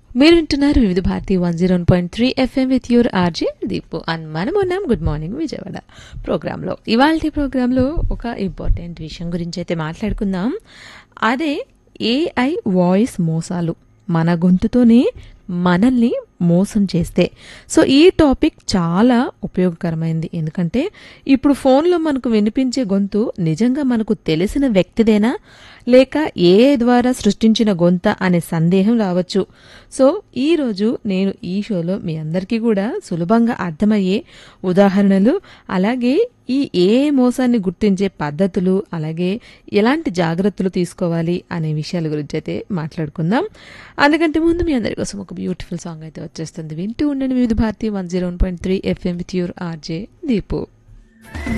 మీరు వింటున్నారు Vividh Bharati one zero point three FM with your RJ Deepu and మనం ఉన్నాం గుడ్ మార్నింగ్ విజయవాడ ప్రోగ్రాంలో ఇవాళ ప్రోగ్రాంలో ఒక ఇంపార్టెంట్ విషయం గురించి అయితే మాట్లాడుకుందాం అదే ఏఐ వాయిస్ మోసాలు మన గొంతుతోనే మనల్ని మోసం చేస్తే సో ఈ టాపిక్ చాలా ఉపయోగకరమైంది ఎందుకంటే ఇప్పుడు ఫోన్లో మనకు వినిపించే గొంతు నిజంగా మనకు తెలిసిన వ్యక్తిదేనా లేక ఏ ద్వారా సృష్టించిన గొంత అనే సందేహం రావచ్చు సో ఈరోజు నేను ఈ షోలో మీ అందరికీ కూడా సులభంగా అర్థమయ్యే ఉదాహరణలు అలాగే ఈ ఏ మోసాన్ని గుర్తించే పద్ధతులు అలాగే ఎలాంటి జాగ్రత్తలు తీసుకోవాలి అనే విషయాల గురించి అయితే మాట్లాడుకుందాం అందుకంటే ముందు మీ అందరి కోసం ఒక బ్యూటిఫుల్ సాంగ్ అయితే వచ్చేస్తుంది వింటూ ఉండండి Vividh Bharati one zero one point three FM with your RJ Deepu